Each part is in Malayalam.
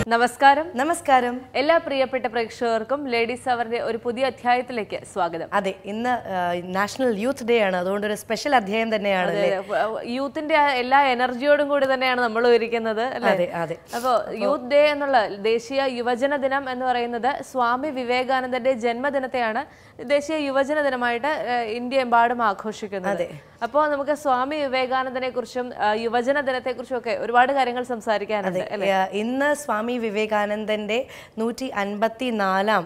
നമസ്കാരം നമസ്കാരം എല്ലാ പ്രിയപ്പെട്ട പ്രേക്ഷകർക്കും ലേഡീസ് അവറിന്റെ ഒരു പുതിയ അധ്യായത്തിലേക്ക് സ്വാഗതം അതെ ഇന്ന് നാഷണൽ യൂത്ത് ഡേ ആണ് അതുകൊണ്ട് ഒരു സ്പെഷ്യൽ അധ്യായം തന്നെയാണ് അല്ലേ? യൂത്തിന്റെ ആ എല്ലാ എനർജിയോടും കൂടി തന്നെയാണ് നമ്മൾ ഇരിക്കുന്നത് അല്ലേ അതെ അതെ അപ്പോ യൂത്ത് ഡേ എന്നുള്ള ദേശീയ യുവജന ദിനം എന്ന് പറയുന്നത് സ്വാമി വിവേകാനന്ദന്റെ ജന്മദിനത്തെയാണ് ദേശീയ യുവജന ദിനമായിട്ട് ഏഹ്, ഇന്ത്യ എമ്പാടും ആഘോഷിക്കുന്നത് അപ്പോൾ നമുക്ക് സ്വാമി വിവേകാനന്ദനെ കുറിച്ചും യുവജന ദിനത്തെ കുറിച്ചും ഒക്കെ ഒരുപാട് കാര്യങ്ങൾ സംസാരിക്കാനുണ്ട് അല്ലേ ഏഹ്, ഇന്ന് സ്വാമി വിവേകാനന്ദന്റെ നൂറ്റി അൻപത്തി നാലാം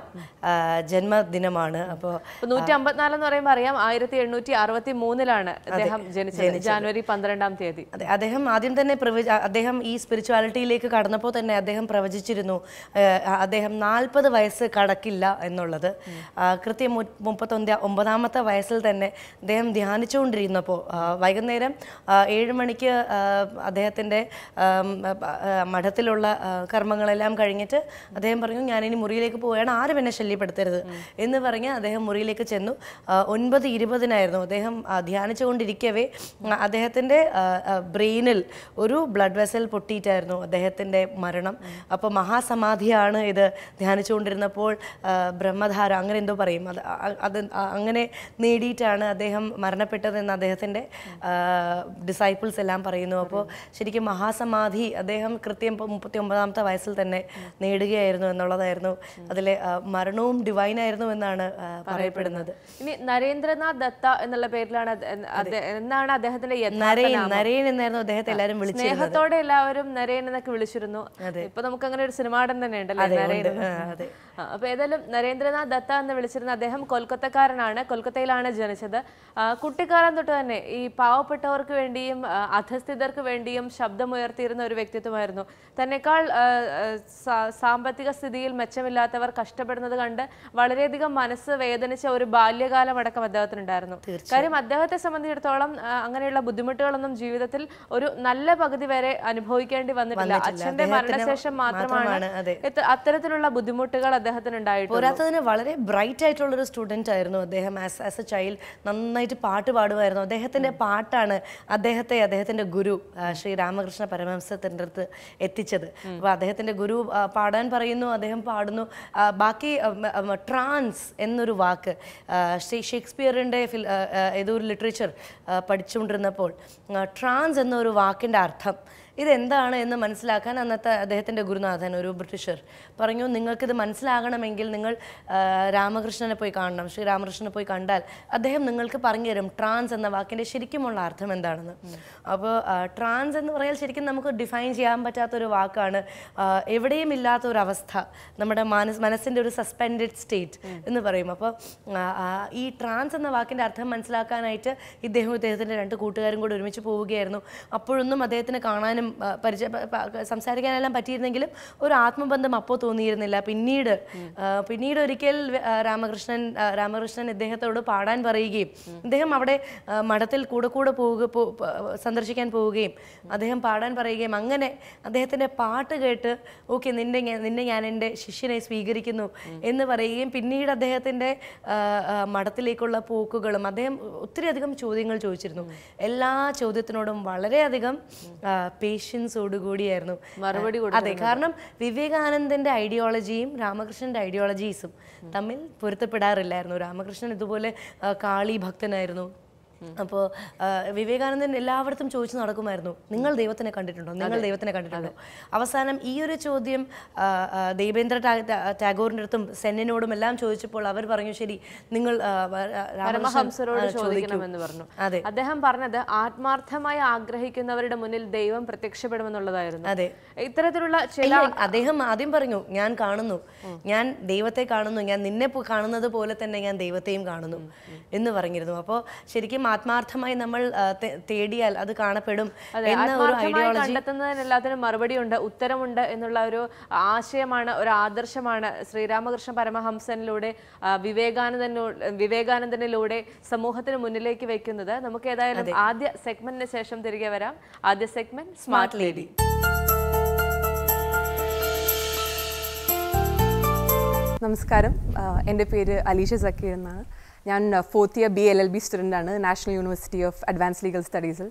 ജന്മദിനമാണ് അപ്പോൾ ഇപ്പൊ നൂറ്റി അമ്പത്തിനാല് എന്ന് പറയുമ്പോൾ അറിയാം ആയിരത്തി എണ്ണൂറ്റി അറുപത്തി മൂന്നിലാണ് അദ്ദേഹം ജനിച്ചത് ജനുവരി പന്ത്രണ്ടാം തീയതി അതെ അദ്ദേഹം ആദ്യം തന്നെ പ്രവച അദ്ദേഹം ഈ സ്പിരിച്വാലിറ്റിയിലേക്ക് കടന്നപ്പോൾ തന്നെ അദ്ദേഹം പ്രവചിച്ചിരുന്നു ഏഹ്, അദ്ദേഹം നാൽപ്പത് വയസ്സ് കടക്കില്ല എന്നുള്ളത് ആ, കൃത്യം മു- മുപ്പത്തൊന്ന് ഒമ്പതാമത്തെ വയസ്സിൽ തന്നെ അദ്ദേഹം ധ്യാനിച്ചുകൊണ്ടിരുന്നപ്പോൾ ആ, വൈകുന്നേരം ആ, ഏഴ് മണിക്ക് ആ, അദ്ദേഹത്തിൻ്റെ ആം, ആ, മഠത്തിലുള്ള ആ, കർമ്മങ്ങളെല്ലാം കഴിഞ്ഞിട്ട് അദ്ദേഹം പറഞ്ഞു ഞാനിനി മുറിയിലേക്ക് പോവുകയാണ് ആരും എന്നെ ശല്യപ്പെടുത്തരുത് എന്ന് പറഞ്ഞ് അദ്ദേഹം മുറിയിലേക്ക് ചെന്നു ആ, ഒൻപത് ഇരുപതിനായിരുന്നു അദ്ദേഹം ആ, ധ്യാനിച്ചുകൊണ്ടിരിക്കവേ ആ, അദ്ദേഹത്തിൻ്റെ ബ്രെയിനിൽ ഒരു ബ്ലഡ് വെസൽ പൊട്ടിയിട്ടായിരുന്നു അദ്ദേഹത്തിൻ്റെ മരണം അപ്പോൾ മഹാസമാധിയാണ് ഇത് ധ്യാനിച്ചുകൊണ്ടിരുന്നപ്പോൾ ആ, ബ്രഹ്മധാര അങ്ങനെ എന്തോ പറയും അത് അ- അത് അ- അങ്ങനെ നേടിയിട്ടാണ് അദ്ദേഹം മരണപ്പെട്ടതെന്ന് അദ്ദേഹത്തിൻ്റെ ഡിസൈപ്പിൾസ് എല്ലാം പറയുന്നു അപ്പോൾ ശരിക്കും മഹാസമാധി അദ്ദേഹം കൃത്യം മുപ്പത്തി ഒമ്പതാമത്തെ വയസ്സിൽ തന്നെ നേടുകയായിരുന്നു എന്നുള്ളതായിരുന്നു അതിലെ ആ, മരണവും ഡിവൈനായിരുന്നു എന്നാണ് ആ, പറയപ്പെടുന്നത് ഇനി നരേന്ദ്രനാഥ് ദത്ത എന്നുള്ള പേരിലാണ് അത് അദ്ദേ- എന്നാണ് അദ്ദേഹത്തിന്റെ യഥാർത്ഥ നരേൻ നരേൻ എന്നായിരുന്നു അദ്ദേഹത്തെ എല്ലാവരും വിളിച്ചിരുന്നത് സ്നേഹത്തോടെ എല്ലാവരും നരേൻ എന്നൊക്കെ വിളിച്ചിരുന്നു ഇപ്പൊ നമുക്ക് അങ്ങനെ ഒരു സിനിമാടൻ തന്നെ ഉണ്ടല്ലേ നരേൻ എന്ന്. ആ, അതെ ആ, അപ്പൊ ഏതായാലും നരേന്ദ്രനാഥ് ദത്ത എന്ന് വിളിച്ചിരുന്ന അദ്ദേഹം കൊൽക്കത്തക്കാരനാണ് കൊൽക്കത്തയിലാണ് ജനിച്ചത് ആ, കുട്ടിക്കാലം തൊട്ട് തന്നെ ഈ പാവപ്പെട്ടവർക്ക് വേണ്ടിയും ആ, അധസ്ഥിതർക്ക് വേണ്ടിയും ശബ്ദമുയർത്തിയിരുന്ന ഒരു വ്യക്തിത്വമായിരുന്നു തന്നെക്കാൾ ആ, ആ, സാ- സാമ്പത്തിക സ്ഥിതിയിൽ മെച്ചമില്ലാത്തവർ കഷ്ടപ്പെടുന്നത് കണ്ട് വളരെയധികം മനസ്സ് വേദനിച്ച ഒരു ബാല്യകാലം അടക്കം അദ്ദേഹത്തിനുണ്ടായിരുന്നു കാര്യം അദ്ദേഹത്തെ സംബന്ധിച്ചിടത്തോളം ആ, അങ്ങനെയുള്ള ബുദ്ധിമുട്ടുകളൊന്നും ജീവിതത്തിൽ ഒരു നല്ല പകുതി വരെ അനുഭവിക്കേണ്ടി വന്നിട്ടില്ല അച്ഛന്റെ മരണശേഷം മാത്രമാണ് മാത്രമാണ്, അതെ. ഇത്ത- അത്തരത്തിലുള്ള ബുദ്ധിമുട്ടുകൾ അദ്ദേഹത്തിന് ഉണ്ടായിട്ടുണ്ട് പോരാത്തതിന് വളരെ ബ്രൈറ്റ് ആയിട്ടുള്ള ഒരു സ്റ്റുഡൻ്റ് ആയിരുന്നു അദ്ദേഹം ആസ് ആസ് എ ചൈൽഡ് നന്നായിട്ട് പാട്ട് പാടുമായിരുന്നു അദ്ദേഹത്തിൻ്റെ പാട്ടാണ് അദ്ദേഹത്തെ അദ്ദേഹത്തിൻ്റെ ഗുരു ആ, ശ്രീ രാമകൃഷ്ണ പരമഹംസത്തിൻ്റെ അടുത്ത് എത്തിച്ചത് അപ്പോൾ അദ്ദേഹത്തിൻ്റെ ഗുരു ആ, പാടാൻ പറയുന്നു അദ്ദേഹം പാടുന്നു ആ, ബാക്കി ട്രാൻസ് എന്നൊരു വാക്ക് ആ, ശ്രീ ഷേക്സ്പിയറിൻ്റെ ഫിൽ ആ, ആ, ഏതോ ഒരു ലിറ്ററേച്ചർ പഠിച്ചുകൊണ്ടിരുന്നപ്പോൾ ട്രാൻസ് എന്നൊരു വാക്കിൻ്റെ അർത്ഥം ഇതെന്താണ് എന്ന് മനസ്സിലാക്കാൻ അന്നത്തെ അദ്ദേഹത്തിൻ്റെ ഗുരുനാഥൻ ഒരു ബ്രിട്ടീഷർ പറഞ്ഞു നിങ്ങൾക്കിത് മനസ്സിലാകണമെങ്കിൽ നിങ്ങൾ ആ, രാമകൃഷ്ണനെ പോയി കാണണം ശ്രീ രാമകൃഷ്ണനെ പോയി കണ്ടാൽ അദ്ദേഹം നിങ്ങൾക്ക് പറഞ്ഞു തരും ട്രാൻസ് എന്ന വാക്കിൻ്റെ ശരിക്കുമുള്ള അർത്ഥം എന്താണെന്ന് അപ്പോൾ ട്രാൻസ് എന്ന് പറഞ്ഞാൽ ശരിക്കും നമുക്ക് ഡിഫൈൻ ചെയ്യാൻ പറ്റാത്തൊരു വാക്കാണ് ആ, എവിടെയും ഇല്ലാത്ത ഒരു അവസ്ഥ നമ്മുടെ മനസ് മനസ്സിൻ്റെ ഒരു സസ്പെൻഡഡ് സ്റ്റേറ്റ് എന്ന് പറയും അപ്പോൾ ഈ ട്രാൻസ് എന്ന വാക്കിൻ്റെ അർത്ഥം മനസ്സിലാക്കാനായിട്ട് ഇദ്ദേഹവും ഇദ്ദേഹത്തിൻ്റെ രണ്ട് കൂട്ടുകാരും കൂടി ഒരുമിച്ച് പോവുകയായിരുന്നു അപ്പോഴൊന്നും അദ്ദേഹത്തിന് കാണാനും ആ, പരിചയ പ- പ- സംസാരിക്കാനെല്ലാം പറ്റിയിരുന്നെങ്കിലും ഒരു ആത്മബന്ധം അപ്പോൾ തോന്നിയിരുന്നില്ല പിന്നീട് ആ, പിന്നീട് ഒരിക്കൽ വ- ആ, രാമകൃഷ്ണൻ ആ, രാമകൃഷ്ണൻ ഇദ്ദേഹത്തോട് പാടാൻ പറയുകയും ഇദ്ദേഹം അവിടെ ആ, മഠത്തിൽ കൂടെ കൂടെ പോവുക പോ- പ- സന്ദർശിക്കാൻ പോവുകയും അദ്ദേഹം പാടാൻ പറയുകയും അങ്ങനെ അദ്ദേഹത്തിൻ്റെ പാട്ട് കേട്ട് ഓക്കെ നിന്റെ ഞാൻ- നിന്നെ ഞാൻ എൻ്റെ ശിഷ്യനെ സ്വീകരിക്കുന്നു എന്ന് പറയുകയും പിന്നീട് അദ്ദേഹത്തിൻ്റെ ആ, ആ, മഠത്തിലേക്കുള്ള പോക്കുകളും അദ്ദേഹം ഒത്തിരി അധികം ചോദ്യങ്ങൾ ചോദിച്ചിരുന്നു എല്ലാ ചോദ്യത്തിനോടും വളരെയധികം പേഷ്യൻസോടുകൂടിയായിരുന്നു മറുപടി അതെ കാരണം വിവേകാനന്ദന്റെ ഐഡിയോളജിയും രാമകൃഷ്ണന്റെ ഐഡിയോളജീസും തമ്മിൽ പൊരുത്തപ്പെടാറില്ലായിരുന്നു രാമകൃഷ്ണൻ ഇതുപോലെ ആ, കാളി ഭക്തനായിരുന്നു അപ്പോൾ വിവേകാനന്ദൻ എല്ലായിടത്തും ചോദിച്ചു നടക്കുമായിരുന്നു നിങ്ങൾ ദൈവത്തിനെ കണ്ടിട്ടുണ്ടോ നിങ്ങൾ ദൈവത്തിനെ കണ്ടിട്ടുണ്ടോ അവസാനം ഈ ഒരു ചോദ്യം ആ, ആ, ദേവേന്ദ്ര ടാ- ടാ- ടാഗോറിന്റെ അടുത്തും സെന്നിനോടും എല്ലാം ചോദിച്ചപ്പോൾ അവർ പറഞ്ഞു ശരി നിങ്ങൾ ആ, ആ, രാമകൃഷ്ണൻ പരമഹംസരോട് ആ, ചോദിക്കൂ." ചോദിക്കണമെന്ന് പറഞ്ഞു അതെ അദ്ദേഹം പറഞ്ഞത് ആത്മാർത്ഥമായി ആഗ്രഹിക്കുന്നവരുടെ മുന്നിൽ ദൈവം പ്രത്യക്ഷപ്പെടുമെന്നുള്ളതായിരുന്നു അതെ ഇത്തരത്തിലുള്ള ചില ഇല്ല, അദ്ദേഹം ആദ്യം പറഞ്ഞു ഞാൻ കാണുന്നു ഞാൻ ദൈവത്തെ കാണുന്നു ഞാൻ നിന്നെ പോ- കാണുന്നത് പോലെ തന്നെ ഞാൻ ദൈവത്തെയും കാണുന്നു എന്ന് പറഞ്ഞിരുന്നു അപ്പോൾ ശരിക്കും ആത്മാർത്ഥമായി നമ്മൾ ആ, തെ- തേടിയാൽ അത് കാണപ്പെടും അതെ, എന്ന ഒരു ആത്മാർത്ഥമായി ഐഡിയോളജി കണ്ടെത്തുന്നതിന് എല്ലാത്തിനും മറുപടിയുണ്ട് ഉത്തരമുണ്ട് എന്നുള്ള ഒരു ആശയമാണ് ഒരു ആദർശമാണ് ശ്രീരാമകൃഷ്ണ പരമഹംസനിലൂടെ ആ, വിവേകാനന്ദനോ വിവേകാനന്ദനിലൂടെ സമൂഹത്തിന് മുന്നിലേക്ക് വെക്കുന്നത് നമുക്ക് ഏതായാലും ആദ്യ സെഗ്മെന്റിന് ശേഷം തിരികെ വരാം ആദ്യ സെഗ്മെന്റ് സ്മാർട്ട് ലേഡി നമസ്കാരം ആഹ് എൻ്റെ പേര് അലീഷ സക്കീർ എന്നാണ് ഞാൻ fourth year B L L B student ആണ് national university of advance legal സ്റ്റഡീസിൽ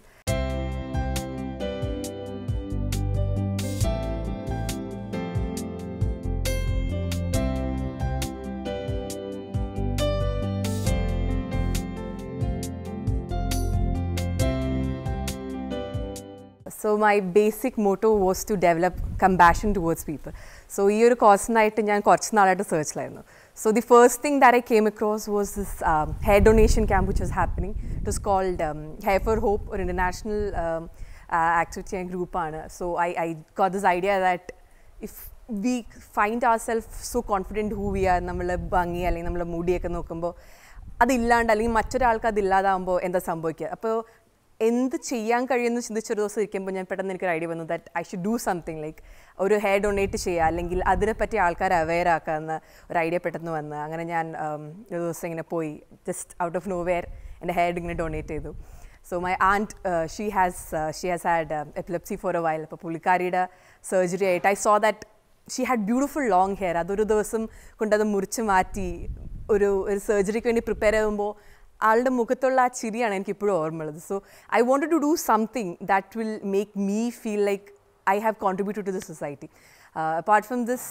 so my basic motto was to develop compassion towards people so ഈ ഒരു കോഴ്സിനായിട്ട് ഞാൻ കുറച്ച് നാളായിട്ട് സെർച്ചിലായിരുന്നു so the first thing that I came across was this hair donation camp which was happening it was called hair for hope ഒരു ഇൻ്റർനാഷണൽ ആക്ടിവിറ്റി ആൻഡ് ഗ്രൂപ്പാണ് so I I got this idea that if we find our self so confident who we are നമ്മൾ ഭംഗി അല്ലെങ്കിൽ നമ്മളെ മുടിയൊക്കെ നോക്കുമ്പോൾ അതില്ലാണ്ട് അല്ലെങ്കിൽ മറ്റൊരാൾക്ക് അതില്ലാതാകുമ്പോൾ എന്താ സംഭവിക്കുക അപ്പോൾ എന്ത് ചെയ്യാൻ കഴിയുമെന്ന് ചിന്തിച്ചൊരു ദിവസം ഇരിക്കുമ്പോൾ ഞാൻ പെട്ടെന്ന് എനിക്കൊരു ഐഡിയ വന്നു that I should do something like ഒരു ഹെയർ ഡൊണേറ്റ് ചെയ്യുക അല്ലെങ്കിൽ അതിനെപ്പറ്റി ആൾക്കാരെ അവെയർ ആക്കാമെന്ന് ഒരു ഐഡിയ പെട്ടെന്ന് വന്ന് അങ്ങനെ ഞാൻ um, ഒരു ദിവസം ഇങ്ങനെ പോയി just out of nowhere എൻ്റെ ഹെയർ ഇങ്ങനെ ഡൊണേറ്റ് ചെയ്തു so my and she has she has had epilepsy for a while അപ്പോൾ പുള്ളിക്കാരിയുടെ സർജറി ആയിട്ട് I saw that she had beautiful long hair അതൊരു ദിവസം കൊണ്ടത് മുറിച്ച് മാറ്റി ഒരു ഒരു സർജറിക്ക് വേണ്ടി പ്രിപ്പയർ ആകുമ്പോൾ ആളുടെ മുഖത്തുള്ള ആ ചിരിയാണ് എനിക്ക് ഇപ്പോഴും ഓർമ്മയുള്ളത് so I want to do something that will make me feel like I have contributed to the society apart from this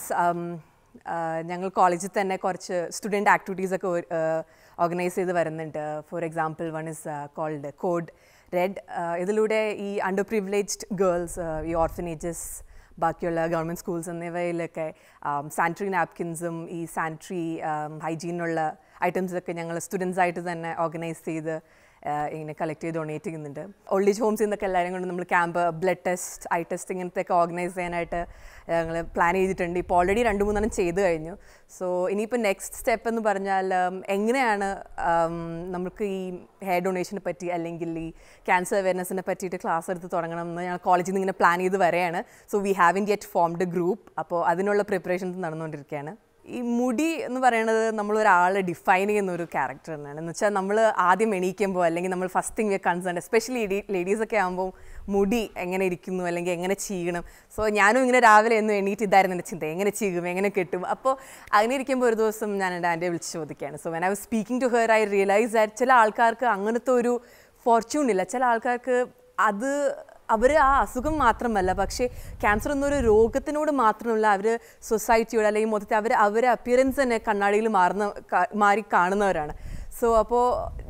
ഞങ്ങൾ കോളേജിൽ തന്നെ കുറച്ച് സ്റ്റുഡൻറ്റ് ആക്ടിവിറ്റീസ് ഒക്കെ ഓർഗനൈസ് ചെയ്ത് വരുന്നുണ്ട് for example one is called code red ഇതിലൂടെ ഈ അണ്ടർ പ്രിവിലേജ്ഡ് ഗേൾസ് ഈ ഓർഫനേജസ് ബാക്കിയുള്ള ഗവൺമെൻറ് സ്കൂൾസ് എന്നിവയിലൊക്കെ സാനിറ്ററി നാപ്കിൻസും ഈ സാനിറ്ററി ഹൈജീനുള്ള ഐറ്റംസൊക്കെ ഞങ്ങൾ സ്റ്റുഡൻസ് ആയിട്ട് തന്നെ ഓർഗനൈസ് ചെയ്ത് ആഹ് ഇങ്ങനെ കളക്ട് ചെയ്ത് ഡൊണേറ്റ് ചെയ്യുന്നുണ്ട് ഓൾഡ് ഏജ് ഹോംസിൽ നിന്നൊക്കെ എല്ലാവരും കൊണ്ട് നമ്മൾ camp blood test eye test ഇങ്ങനത്തെ ഒക്കെ ഓർഗനൈസ് ചെയ്യാനായിട്ട് ഞങ്ങൾ പ്ലാൻ ചെയ്തിട്ടുണ്ട് ഇപ്പോൾ ഓൾറെഡി രണ്ട് മൂന്നെണ്ണം ചെയ്ത് കഴിഞ്ഞു സോ ഇനിയിപ്പോൾ നെക്സ്റ്റ് സ്റ്റെപ്പ് എന്ന് പറഞ്ഞാൽ ഉം, എങ്ങനെയാണ് ഉം, നമുക്ക് ഈ ഹെയർ ഡൊണേഷനെ പറ്റി അല്ലെങ്കിൽ ഈ ക്യാൻസർ അവയർനെസ്സിനെ പറ്റിയിട്ട് ക്ലാസ് എടുത്ത് തുടങ്ങണം എന്ന് ഞങ്ങൾ കോളേജിൽ നിന്ന് ഇങ്ങനെ പ്ലാൻ ചെയ്ത് വരെയാണ് so we have in yet formed a group അപ്പോൾ അതിനുള്ള പ്രിപ്പറേഷൻസ് നടന്നുകൊണ്ടിരിക്കുകയാണ് ഈ മുടി എന്ന് പറയുന്നത് നമ്മൾ ഒരാളെ ഡിഫൈൻ ചെയ്യുന്ന ഒരു ക്യാരക്ടർ തന്നെയാണ് എന്ന് വെച്ചാൽ നമ്മൾ ആദ്യം എണീക്കുമ്പോൾ അല്ലെങ്കിൽ നമ്മൾ first thing we concern especially ladies ഒക്കെ ആകുമ്പോൾ മുടി എങ്ങനെ ഇരിക്കുന്നു അല്ലെങ്കിൽ എങ്ങനെ ചീകണം സോ ഞാനും ഇങ്ങനെ രാവിലെ എന്നും എണീറ്റ് ഇതായിരുന്നു എൻ്റെ ചിന്ത എങ്ങനെ ചീകും എങ്ങനെ കെട്ടും അപ്പോൾ അങ്ങനെ ഇരിക്കുമ്പോൾ ഒരു ദിവസം ഞാൻ എൻ്റെ ആൻറ്റിയെ വിളിച്ച് ചോദിക്കുകയാണ് so when I was speaking to her I realise that ചില ആൾക്കാർക്ക് അങ്ങനത്തെ ഒരു ഫോർച്യൂൺ ഇല്ല ചില ആൾക്കാർക്ക് അത് അവർ ആ അസുഖം മാത്രമല്ല പക്ഷേ ക്യാൻസർ എന്നൊരു രോഗത്തിനോട് മാത്രമല്ല അവർ സൊസൈറ്റിയോട് അല്ലെങ്കിൽ മൊത്തത്തിൽ അവർ അവരെ അപ്പിയറൻസ് തന്നെ കണ്ണാടിയിൽ മാറുന്ന കാ- മാറി കാണുന്നവരാണ് സോ അപ്പോൾ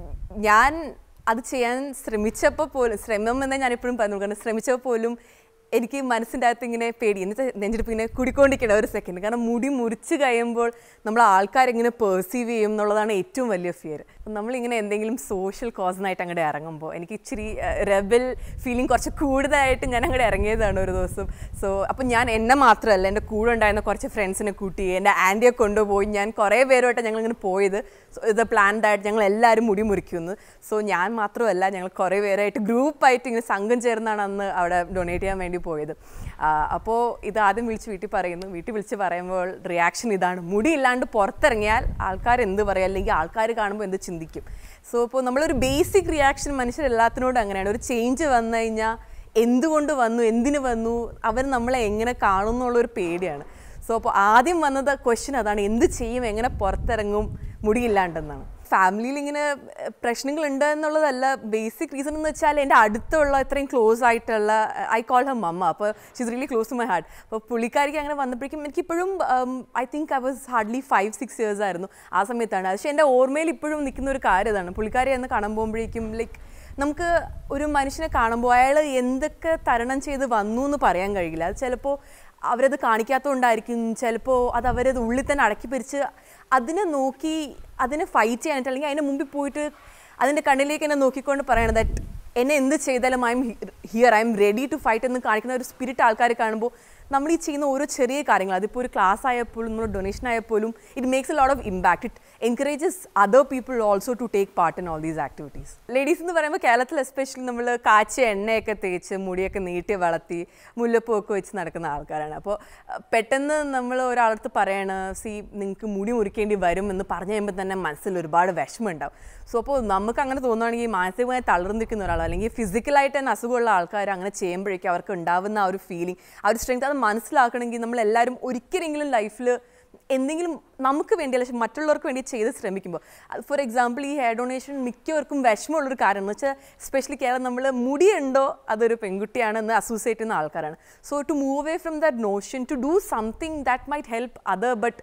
ഞാൻ അത് ചെയ്യാൻ ശ്രമിച്ചപ്പോൾ പോലും ശ്രമം എന്നേ ഞാനിപ്പോഴും പറഞ്ഞു കാരണം ശ്രമിച്ചപ്പോൾ പോലും എനിക്ക് മനസ്സിൻ്റെ അകത്ത് ഇങ്ങനെ പേടി എന്നിട്ട് നെഞ്ചെടുപ്പ് ഇങ്ങനെ കുടിക്കൊണ്ടിരിക്കണം ഒരു സെക്കൻഡ് കാരണം മുടി മുറിച്ച് കഴിയുമ്പോൾ നമ്മൾ ആൾക്കാരെങ്ങനെ പെർസീവ് ചെയ്യും എന്നുള്ളതാണ് ഏറ്റവും വലിയ ഫിയർ അപ്പം നമ്മളിങ്ങനെ എന്തെങ്കിലും സോഷ്യൽ കോസിനായിട്ട് അങ്ങോട്ട് ഇറങ്ങുമ്പോൾ എനിക്ക് ഇച്ചിരി റെബൽ ഫീലിംഗ് കുറച്ച് കൂടുതലായിട്ട് ഞാൻ അങ്ങോട്ട് ഇറങ്ങിയതാണ് ഒരു ദിവസം സോ അപ്പം ഞാൻ എന്നെ മാത്രമല്ല എൻ്റെ കൂടെ ഉണ്ടായിരുന്ന കുറച്ച് ഫ്രണ്ട്സിനെ കൂട്ടി എൻ്റെ ആൻറ്റിയെ കൊണ്ടുപോയി ഞാൻ കുറേ പേരുമായിട്ട് ഞങ്ങൾ ഇങ്ങനെ പോയത് സോ ഇത് പ്ലാൻഡ് ആയിട്ട് ഞങ്ങൾ എല്ലാവരും മുടി മുറിക്കുന്നു സോ ഞാൻ മാത്രമല്ല ഞങ്ങൾ കുറേ പേരായിട്ട് ഗ്രൂപ്പായിട്ട് ഇങ്ങനെ സംഘം ചേർന്നാണ് അന്ന് അവിടെ ഡൊണേറ്റ് ചെയ്യാൻ വേണ്ടി പോയത് അപ്പോൾ ഇത് ആദ്യം വിളിച്ച് വീട്ടിൽ പറയുന്നു വീട്ടിൽ വിളിച്ച് പറയുമ്പോൾ റിയാക്ഷൻ ഇതാണ് മുടി ഇല്ലാണ്ട് പുറത്തിറങ്ങിയാൽ ആൾക്കാർ എന്ത് പറയും അല്ലെങ്കിൽ ആൾക്കാർ കാണുമ്പോൾ എന്ത് ചിന്തിക്കും സോ ഇപ്പോൾ നമ്മളൊരു ബേസിക് റിയാക്ഷൻ മനുഷ്യർ എല്ലാത്തിനോടും അങ്ങനെയാണ് ഒരു ചേഞ്ച് വന്നു കഴിഞ്ഞാൽ എന്തുകൊണ്ട് വന്നു എന്തിന് വന്നു അവർ നമ്മളെ എങ്ങനെ കാണും എന്നുള്ളൊരു പേടിയാണ് സോ അപ്പോൾ ആദ്യം വന്നത് ക്വസ്റ്റ്യൻ അതാണ് എന്ത് ചെയ്യും എങ്ങനെ പുറത്തിറങ്ങും മുടിയില്ലാണ്ടെന്നാണ് ഫാമിലിയിൽ ഇങ്ങനെ പ്രശ്നങ്ങൾ ഉണ്ട് എന്നുള്ളതല്ല ബേസിക് റീസൺ എന്ന് വെച്ചാൽ എൻ്റെ അടുത്തുള്ള ഇത്രയും ക്ലോസ് ആയിട്ടുള്ള ഐ കോൾ ഹർ മമ്മ അപ്പോൾ she's really close to my heart അപ്പോൾ പുള്ളിക്കാരിക്ക് അങ്ങനെ വന്നപ്പോഴേക്കും എനിക്കിപ്പോഴും I think I was hardly five six years ആയിരുന്നു ആ സമയത്താണ് പക്ഷേ എൻ്റെ ഓർമ്മയിൽ ഇപ്പോഴും നിൽക്കുന്ന ഒരു കാര്യം ഇതാണ് പുള്ളിക്കാരി എന്ന് കാണാൻ പോകുമ്പോഴേക്കും ലൈക്ക് നമുക്ക് ഒരു മനുഷ്യനെ കാണുമ്പോൾ അയാൾ എന്തൊക്കെ തരണം ചെയ്ത് വന്നു എന്ന് പറയാൻ കഴിയില്ല അത് ചിലപ്പോൾ അവരത് കാണിക്കാത്തതുകൊണ്ടായിരിക്കും ചിലപ്പോൾ അത് അവരത് ഉള്ളിൽ തന്നെ അടക്കി പിരിച്ച് അതിനെ നോക്കി അതിനെ ഫൈറ്റ് ചെയ്യാനായിട്ട് അല്ലെങ്കിൽ അതിന് മുമ്പിൽ പോയിട്ട് അതിൻ്റെ കണ്ണിലേക്ക് എന്നെ നോക്കിക്കൊണ്ട് പറയണത് ദാറ്റ് എന്നെ എന്ത് ചെയ്താലും I'm here I'm ready to fight എന്ന് കാണിക്കുന്ന ഒരു സ്പിരിറ്റ് ആൾക്കാർ കാണുമ്പോൾ നമ്മൾ ഈ ചെയ്യുന്ന ഓരോ ചെറിയ കാര്യങ്ങൾ അതിപ്പോൾ ഒരു ക്ലാസ് ആയപ്പോഴും നമ്മൾ ഡൊണേഷൻ ആയപ്പോലും it makes a lot of impact it encourages other people also to take part in all these activities ladies എന്ന് പറയുമ്പോൾ കേരളത്തിൽ എസ്പെഷ്യലി നമ്മൾ കാച്ചിയ എണ്ണയൊക്കെ തേച്ച് മുടിയൊക്കെ നീട്ടി വളർത്തി മുല്ലപ്പൂവൊക്കെ വെച്ച് നടക്കുന്ന ആൾക്കാരാണ് അപ്പോൾ അഹ്, പെട്ടെന്ന് നമ്മൾ ഒരാളടുത്ത് പറയണ സി നിങ്ങൾക്ക് മുടി മുറിക്കേണ്ടി വരും എന്ന് പറഞ്ഞു കഴിയുമ്പോൾ തന്നെ മനസ്സിൽ ഒരുപാട് വിഷമം ഉണ്ടാവും സോ അപ്പോൾ നമുക്ക് അങ്ങനെ തോന്നുകയാണെങ്കിൽ മാനസികമായി തളർന്നിരിക്കുന്ന ഒരാൾ അല്ലെങ്കിൽ ഫിസിക്കലായിട്ട് തന്നെ അസുഖമുള്ള ആൾക്കാർ അങ്ങനെ ചെയ്യുമ്പോഴേക്കും അവർക്ക് ഉണ്ടാവുന്ന ആ ഒരു ഫീലിംഗ് ആ ഒരു സ്ട്രെങ്ത് അത് മനസ്സിലാക്കണമെങ്കിൽ നമ്മൾ എല്ലാവരും ഒരിക്കലെങ്കിലും ലൈഫിൽ എന്തെങ്കിലും നമുക്ക് വേണ്ടിയല്ല പക്ഷെ മറ്റുള്ളവർക്ക് വേണ്ടി ചെയ്ത് ശ്രമിക്കുമ്പോൾ ഫോർ എക്സാമ്പിൾ ഈ ഹെയർ ഡൊണേഷൻ മിക്കവർക്കും വിഷമമുള്ളൊരു കാര്യം എന്ന് വെച്ചാൽ സ്പെഷ്യലി കേരളം നമ്മൾ മുടിയുണ്ടോ അതൊരു പെൺകുട്ടിയാണെന്ന് അസോസിയേറ്റ് ചെയ്യുന്ന ആൾക്കാരാണ് so to move away from that notion to do something that might help other but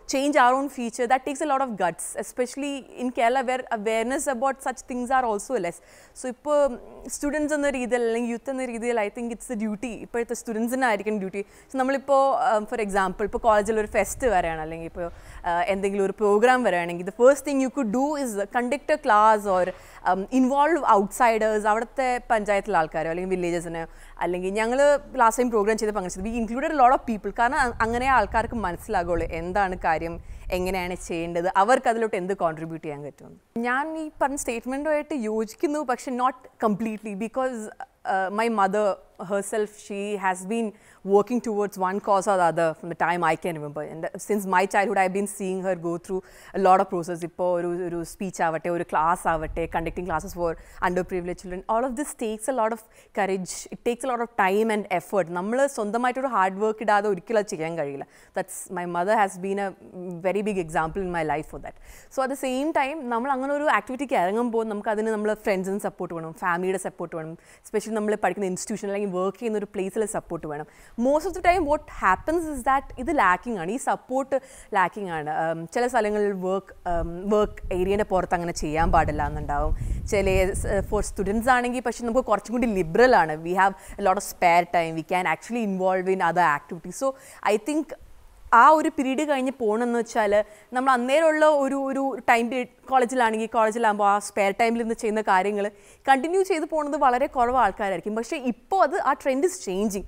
change our own future, that takes a lot of guts, especially in Kerala where awareness about such things are also less. So ഇപ്പോൾ സ്റ്റുഡൻസ് എന്ന രീതിയിൽ അല്ലെങ്കിൽ യൂത്ത് എന്ന രീതിയിൽ I think it's a duty ഇപ്പോഴത്തെ സ്റ്റുഡൻസിനായിരിക്കും ഡ്യൂട്ടി സോ നമ്മളിപ്പോൾ ഫോർ എക്സാമ്പിൾ ഇപ്പോൾ കോളേജിൽ ഒരു ഫെസ്റ്റ് വരെയാണ് അല്ലെങ്കിൽ ഇപ്പോൾ എന്തെങ്കിലും ഒരു പ്രോഗ്രാം വരികയാണെങ്കിൽ the first thing you could do is conduct a class or involve outsiders അവിടുത്തെ പഞ്ചായത്തിലെ ആൾക്കാരോ അല്ലെങ്കിൽ വില്ലേജസിനോ അല്ലെങ്കിൽ ഞങ്ങൾ ലാസ്റ്റ് ടൈം പ്രോഗ്രാം ചെയ്ത് പങ്കെടുത്തത് we included lot of people കാരണം അ- അങ്ങനെ ആൾക്കാർക്ക് മനസ്സിലാകുള്ളൂ എന്താണ് കാര്യം എങ്ങനെയാണ് ചെയ്യേണ്ടത് അവർക്ക് അതിലോട്ട് എന്ത് കോൺട്രിബ്യൂട്ട് ചെയ്യാൻ പറ്റും ഞാൻ ഈ പറഞ്ഞ സ്റ്റേറ്റ്മെൻറ്റുമായിട്ട് യോജിക്കുന്നു പക്ഷെ not completely because my mother herself she has been working towards one cause or the other from the time I can remember and since my childhood I've been seeing her go through a lot of process ഇപ്പോൾ ഒരു ഒരു സ്പീച്ച് ആവട്ടെ ഒരു ക്ലാസ് ആവട്ടെ conducting classes for underprivilege children all of this takes a lot of courage it takes a lot of time and effort നമ്മൾ സ്വന്തമായിട്ടൊരു ഹാർഡ് വർക്ക് ഇടാതെ ഒരിക്കലും അത് ചെയ്യാൻ കഴിയില്ല that's my mother has been a very big example in my life for that so at the same time നമ്മൾ അങ്ങനെ ഒരു ആക്ടിവിറ്റിക്ക് ഇറങ്ങുമ്പോൾ നമുക്ക് അതിന് നമ്മൾ ഫ്രണ്ട്സിന് സപ്പോർട്ട് വേണം ഫാമിലിയുടെ സപ്പോർട്ട് വേണം സ്പെഷ്യലി നമ്മൾ പഠിക്കുന്ന ഇൻസ്റ്റിറ്റ്യൂഷൻ അല്ലെങ്കിൽ വർക്ക് ചെയ്യുന്ന ഒരു പ്ലേസിൽ സപ്പോർട്ട് വേണം most of the time what happens is that ഇത് ലാക്കിംഗ് ആണ് ഈ സപ്പോർട്ട് ലാക്കിംഗ് ആണ് Um, ചില സ്ഥലങ്ങളിൽ വർക്ക് വർക്ക് ഏരിയയുടെ പുറത്ത് അങ്ങനെ ചെയ്യാൻ പാടില്ല എന്നുണ്ടാവും ചില ഫോർ സ്റ്റുഡൻസ് ആണെങ്കിൽ പക്ഷേ നമുക്ക് കുറച്ചും കൂടി ലിബറൽ ആണ് we have lot of spare time we can actually involve in other activities so I think ആ ഒരു പീരീഡ് കഴിഞ്ഞ് പോകണമെന്ന് വെച്ചാൽ നമ്മൾ അന്നേരമുള്ള ഒരു ഒരു ടൈം പീരീഡ് കോളേജിലാണെങ്കിൽ കോളേജിലാകുമ്പോൾ ആ സ്പെയർ ടൈമിൽ നിന്ന് ചെയ്യുന്ന കാര്യങ്ങൾ കണ്ടിന്യൂ ചെയ്ത് പോകുന്നത് വളരെ കുറവ് ആൾക്കാരായിരിക്കും പക്ഷേ ഇപ്പോൾ അത് ആ trend is changing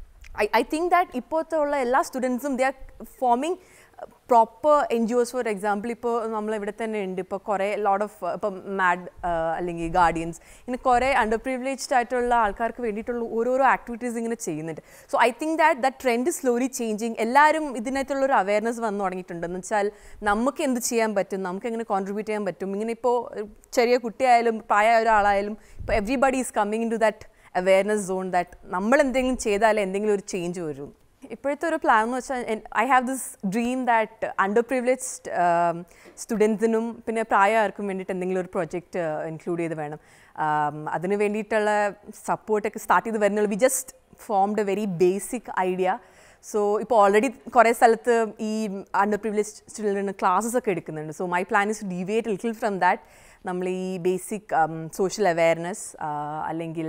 I I think that ഇപ്പോഴത്തെ ഉള്ള എല്ലാ സ്റ്റുഡൻസും they are forming proper N G Os for example ഇപ്പോൾ നമ്മൾ ഇവിടെ തന്നെ ഉണ്ട് ഇപ്പോൾ കുറേ ലോട്ട് ഓഫ് ഇപ്പം മാഡ് അല്ലെങ്കിൽ ഗാർഡിയൻസ് ഇങ്ങനെ കുറേ അണ്ടർ പ്രിവിലേജ്ഡ് ആയിട്ടുള്ള ആൾക്കാർക്ക് വേണ്ടിയിട്ടുള്ള ഓരോരോ ആക്ടിവിറ്റീസ് ഇങ്ങനെ ചെയ്യുന്നുണ്ട് so I think that the trend slowly changing എല്ലാവരും ഇതിനകത്തുള്ള ഒരു അവയർനെസ് വന്നു തുടങ്ങിയിട്ടുണ്ട് എന്ന് വെച്ചാൽ നമുക്ക് എന്ത് ചെയ്യാൻ പറ്റും നമുക്ക് എങ്ങനെ കോൺട്രിബ്യൂട്ട് ചെയ്യാൻ പറ്റും ഇങ്ങനെ ഇപ്പോൾ ചെറിയ കുട്ടിയായാലും പ്രായമായ ഒരാളായാലും ഇപ്പോൾ everybody is coming in to that awareness zone that നമ്മൾ എന്തെങ്കിലും ചെയ്താലേ എന്തെങ്കിലും ഒരു ചേഞ്ച് വരും ഇപ്പോഴത്തെ ഒരു പ്ലാൻ എന്ന് വെച്ചാൽ I have this dream that underprivileged സ്റ്റുഡൻസിനും പിന്നെ പ്രായമാർക്കും വേണ്ടിയിട്ട് എന്തെങ്കിലും ഒരു പ്രൊജക്റ്റ് ഇൻക്ലൂഡ് ചെയ്ത് വേണം Um, അതിന് വേണ്ടിയിട്ടുള്ള സപ്പോർട്ടൊക്കെ സ്റ്റാർട്ട് ചെയ്ത് വരുന്നുള്ളൂ we just formed a very basic idea so ഇപ്പോൾ ഓൾറെഡി കുറേ സ്ഥലത്ത് ഈ അണ്ടർ പ്രിവിലേജ് ചിൽഡ്രന് ക്ലാസ്സസ് ഒക്കെ എടുക്കുന്നുണ്ട് so my plan is deviate little from that നമ്മൾ ഈ ബേസിക് സോഷ്യൽ അവയർനെസ് അല്ലെങ്കിൽ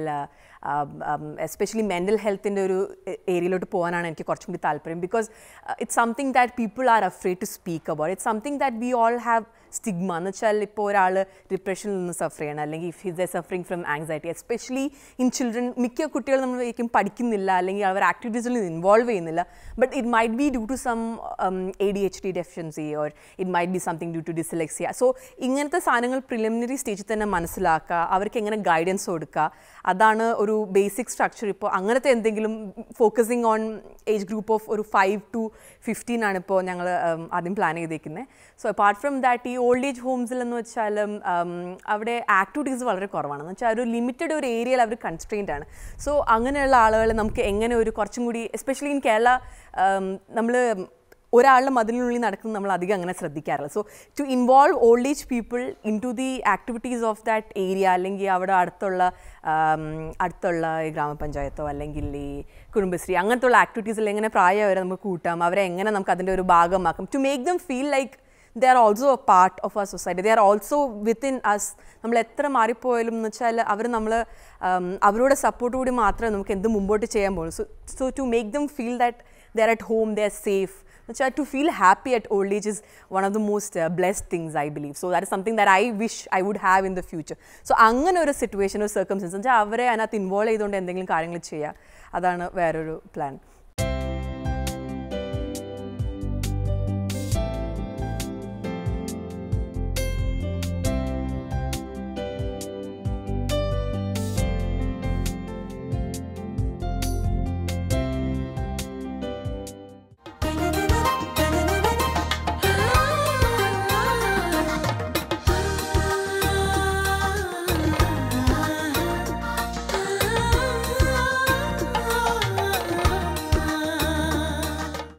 എസ്പെഷ്യലി മെൻ്റൽ ഹെൽത്തിൻ്റെ ഒരു ഏരിയയിലോട്ട് പോകാനാണ് എനിക്ക് കുറച്ചും കൂടി താല്പര്യം because it's something that people are afraid to speak about it's something that we all have stigma എന്ന് വെച്ചാൽ ഇപ്പോൾ ഒരാൾ ഡിപ്രഷനിൽ നിന്ന് സഫർ ചെയ്യണം അല്ലെങ്കിൽ if his a suffering from anxiety especially in children മിക്ക കുട്ടികൾ നമ്മൾ ശരിക്കും പഠിക്കുന്നില്ല അല്ലെങ്കിൽ അവർ ആക്ടിവിറ്റീസിൽ ഇൻവോൾവ് ചെയ്യുന്നില്ല but it might be due to some A D H D deficiency or it might be something due to dyslexia so ഇങ്ങനത്തെ സാധനങ്ങൾ പ്രിലിമിനറി സ്റ്റേജിൽ തന്നെ മനസ്സിലാക്കുക അവർക്ക് എങ്ങനെ ഗൈഡൻസ് കൊടുക്കുക അതാണ് ഒരു ബേസിക് സ്ട്രക്ചർ ഇപ്പോൾ അങ്ങനത്തെ എന്തെങ്കിലും focusing on age group of ഒരു ഫൈവ് ടു ഫിഫ്റ്റീൻ ആണ് ഇപ്പോൾ ഞങ്ങൾ ആദ്യം പ്ലാൻ ചെയ്തേക്കുന്നത് സോ അപ്പാർട്ട് ഫ്രം ദാറ്റ് ഈ ഓൾഡ് ഏജ് ഹോംസിൽ എന്ന് വെച്ചാൽ അവിടെ ആക്ടിവിറ്റീസ് വളരെ കുറവാണ് എന്ന് വെച്ചാൽ ഒരു ലിമിറ്റഡ് ഒരു ഏരിയയിൽ അവർ കൺസ്ട്രെയിൻഡ് ആണ് സോ അങ്ങനെയുള്ള ആളുകളെ നമുക്ക് എങ്ങനെ ഒരു കുറച്ചും കൂടി എസ്പെഷ്യലി ഇൻ കേരള നമ്മൾ ഒരാളുടെ മതിലിനുള്ളിൽ നടക്കുന്നത് നമ്മൾ അധികം അങ്ങനെ ശ്രദ്ധിക്കാറില്ല so to involve old age people in to the activities of that area അല്ലെങ്കിൽ അവിടെ അടുത്തുള്ള ആം, അടുത്തുള്ള ഈ ഗ്രാമപഞ്ചായത്തോ അല്ലെങ്കിൽ ഈ കുടുംബശ്രീ അങ്ങനത്തെ ഉള്ള ആക്ടിവിറ്റീസിൽ എങ്ങനെ പ്രായവരെ നമുക്ക് കൂട്ടാം അവരെ എങ്ങനെ നമുക്ക് അതിൻ്റെ ഒരു ഭാഗമാക്കാം to make them feel like they are also a part of our society they are also within us നമ്മൾ എത്ര മാറിപ്പോയാലും എന്ന് വെച്ചാൽ അവർ നമ്മൾ അവരുടെ സപ്പോർട്ട് കൂടി മാത്രമേ നമുക്ക് എന്ത് മുമ്പോട്ട് ചെയ്യാൻ പോകുള്ളൂ so so to make them feel that they are at home they are safe എന്നുവെച്ചാൽ to feel happy at old age is one of the most blessed things I believe so that is something that I wish I would have in the future so അങ്ങനെ ഒരു സിറ്റുവേഷൻ ഒരു സർക്കംസ്റ്റൻസ് വെച്ചാൽ അവരെ അതിനകത്ത് ഇൻവോൾവ് ചെയ്തുകൊണ്ട് എന്തെങ്കിലും കാര്യങ്ങൾ ചെയ്യുക അതാണ് വേറൊരു പ്ലാൻ